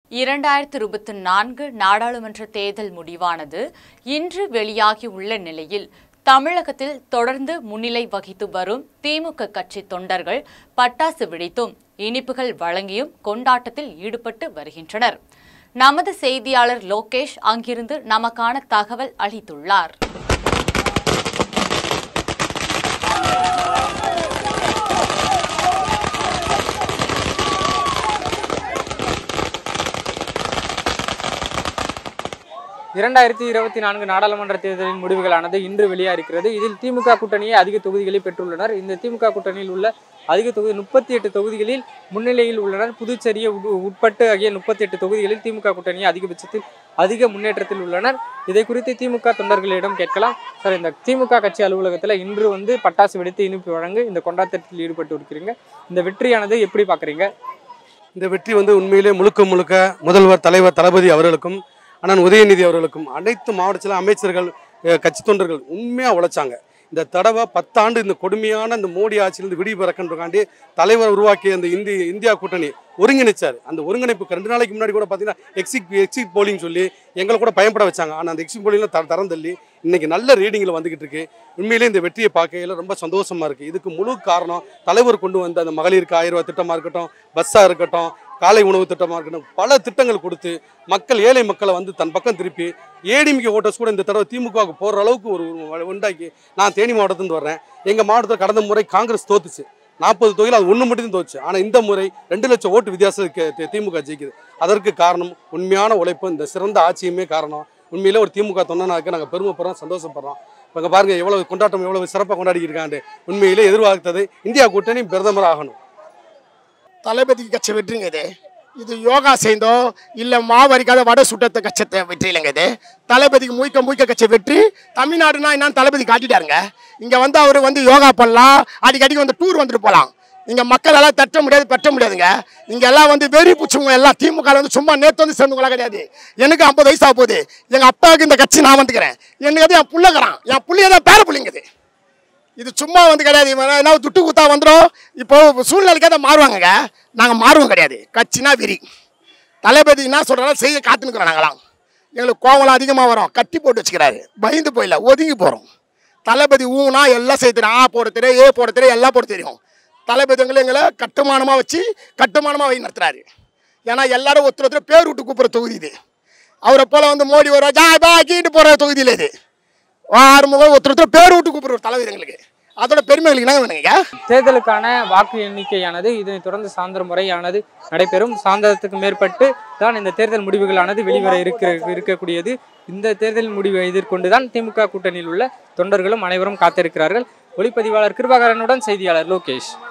இரண்டாயிரத்து இருபத்தி நான்கு நாடாளுமன்ற தேர்தல் முடிவானது இன்று வெளியாகியுள்ள நிலையில் தமிழகத்தில் தொடர்ந்து முன்னிலை வகித்து வரும் திமுக கட்சி தொண்டர்கள் பட்டாசு வெடித்தும் இனிப்புகள் வழங்கியும் கொண்டாட்டத்தில் ஈடுபட்டு வருகின்றனர் நமது செய்தியாளர் லோகேஷ் அங்கிருந்து நமக்கான தகவல் அளித்துள்ளார் இரண்டாயிரத்தி இருபத்தி நான்கு நாடாளுமன்ற தேர்தலின் முடிவுகளானது இன்று வெளியாக இருக்கிறது இதில் திமுக கூட்டணியே அதிக தொகுதிகளை பெற்றுள்ளனர் இந்த திமுக கூட்டணியில் உள்ள அதிக தொகுதி முப்பத்தி எட்டு தொகுதிகளில் முன்னிலையில் உள்ளனர் புதுச்சேரியை உட்- உட்பட்டு ஆகிய முப்பத்தி எட்டு தொகுதிகளில் திமுக கூட்டணி அதிகபட்சத்தில் அதிக முன்னேற்றத்தில் உள்ளனர் இதை குறித்து திமுக தொண்டர்களிடம் கேட்கலாம் சார் இந்த திமுக கட்சி அலுவலகத்தில் இன்று வந்து பட்டாசு வெடித்து இனிப்பு வழங்கு இந்த கொண்டாட்டத்தில் ஈடுபட்டு இருக்கிறீங்க இந்த வெற்றியானது எப்படி பார்க்குறீங்க இந்த வெற்றி வந்து உண்மையிலே முழுக்க முழுக்க முதல்வர் தலைவர் தளபதி அவர்களுக்கும் அண்ணன் உதயநிதி அவர்களுக்கும் அனைத்து மாவட்டத்தில் அமைச்சர்கள் அஹ், கட்சி தொண்டர்கள் உண்மையாக உழைச்சாங்க இந்த தடவை பத்தாண்டு இந்த கொடுமையான இந்த மோடி ஆட்சியிலிருந்து விடி பிறக்கின்றக்காண்டி தலைவர் உருவாக்கிய இந்த இந்தி இந்தியா கூட்டணி ஒருங்கிணைச்சார் அந்த ஒருங்கிணைப்புக்கு ரெண்டு நாளைக்கு முன்னாடி கூட பார்த்தீங்கன்னா எக்ஸிட் எக்ஸிட் போலிங் சொல்லி எங்களை கூட பயப்பட வச்சாங்க ஆனால் அந்த எக்ஸிட் போலிங்கில் த தரம் தள்ளி இன்னைக்கு நல்ல ரீடிங்கில் வந்துகிட்டு இருக்கு உண்மையிலே இந்த வெற்றியை பார்க்கையில ரொம்ப சந்தோஷமா இருக்கு இதுக்கு முழு காரணம் தலைவர் கொண்டு வந்த அந்த மகளிருக்கு ஆயிரம் ரூபாய் திட்டமாக இருக்கட்டும் பஸ்ஸாக இருக்கட்டும் காலை உணவு திட்டமாக இருக்கட்டும் பல திட்டங்கள் கொடுத்து மக்கள் ஏழை மக்களை வந்து தன் பக்கம் திருப்பி ஏடிமிக்கு ஓட்டர்ஸ் கூட இந்த தடவை திமுகவுக்கு போகிற அளவுக்கு ஒரு ஒரு உண்டாக்கி நான் தேனி மாவட்டத்துலேருந்து வர்றேன் எங்கள் மாவட்டத்தில் கடந்த முறை காங்கிரஸ் தோத்துச்சு நாற்பது தொகையில் அது ஒன்று மட்டும் தோச்சு ஆனால் இந்த முறை ரெண்டு லட்சம் ஓட்டு வித்தியாசத்துக்கு தி- திமுக ஜெயிக்குது அதற்கு காரணம் உண்மையான உழைப்பு இந்த சிறந்த ஆட்சியுமே காரணம் உண்மையிலே ஒரு திமுக தொண்டனாக்க நாங்கள் பெருமைப்படுறோம் சந்தோஷப்படுறோம் இப்போ இங்க பாருங்க எவ்வளவு கொண்டாட்டம் எவ்வளவு சிறப்பாக கொண்டாடி இருக்காண்டு உண்மையிலே எதிர்பார்த்தது இந்தியா கூட்டணி பிரதமர் ஆகணும் தளபதிக்கு கட்சி வெற்றிங்க இது இது யோகா செய்தோ இல்லை மாவரிக்காத வடை சுட்டத்தை கட்சத்தை வெற்றி இல்லைங்க இது தளபதிக்கு முய்க்க முய்க்க கட்சி வெற்றி தமிழ்நாடுனா என்னன்னு தளபதி காட்டிட்டாருங்க இங்கே வந்து அவர் வந்து யோகா பண்ணலாம் அடிக்கடிக்கு வந்து டூர் வந்துட்டு போகலாம் இங்கே மக்கள் எல்லாம் தட்ட முடியாது பெற்ற முடியாதுங்க இங்கே எல்லாம் வந்து வெறி பூச்சவங்க எல்லாம் திமுக வந்து சும்மா நேற்று வந்து சேர்ந்தவங்களா கிடையாது எனக்கு ஐம்பது வயசு ஆக போகுது எங்கள் அப்பாவுக்கு இந்த கட்சி நான் வந்துக்கிறேன் எனக்கு வந்து என் புள்ளகிறான் என் புள்ளைய தான் பேர புள்ளிங்குது இது சும்மா வந்து கிடையாது இவன் என்ன துட்டு குத்தா வந்துடும் இப்போ சூழ்நிலைக்கு அதை மாறுவாங்கங்க நாங்கள் மாறுவோம் கிடையாது கட்சினா வெறி தளபதி என்ன சொல்கிறாலும் செய்ய காத்துனுக்குறோம் நாங்களாம் எங்களுக்கு கோவலாம் அதிகமாக வரும் கட்டி போட்டு வச்சுக்கிறாரு பயந்து போயில ஒதுங்கி போகிறோம் தளபதி ஊனா எல்லாம் செய்ய தெரியும் ஆ போட தெரியும் ஏ போட தெரியும் எல்லாம் போட தெரியும் தளபதி எங்களை எங்களை கட்டுமானமாக வச்சு கட்டுமானமாக வழி நடத்துறாரு ஏன்னா எல்லாரும் ஒருத்தர் ஒருத்தர் பேர் விட்டு கூப்பிட்ற தொகுதி இது அவரை போல வந்து மோடி ஒரு ஜா பா கீட்டு போகிற தொகுதியில் இது ஆறுமுகம் ஒருத்தர் ஒருத்தர் பேர் விட்டு கூப்பிடுற ஒரு தலைவர் எங்களுக்கு அதோட பெருமை எங்களுக்கு என்ன வேணுங்க தேர்தலுக்கான வாக்கு எண்ணிக்கையானது இதனைத் தொடர்ந்து சாயந்தர முறையானது நடைபெறும் சாயந்தரத்துக்கு மேற்பட்டு தான் இந்த தேர்தல் முடிவுகளானது வெளிவர இருக்க இருக்கக்கூடியது இந்த தேர்தல் முடிவை எதிர்கொண்டு தான் திமுக கூட்டணியில் உள்ள தொண்டர்களும் அனைவரும் காத்திருக்கிறார்கள் ஒளிப்பதிவாளர் கிருபாகரனுடன் செய்தியாளர் லோகேஷ்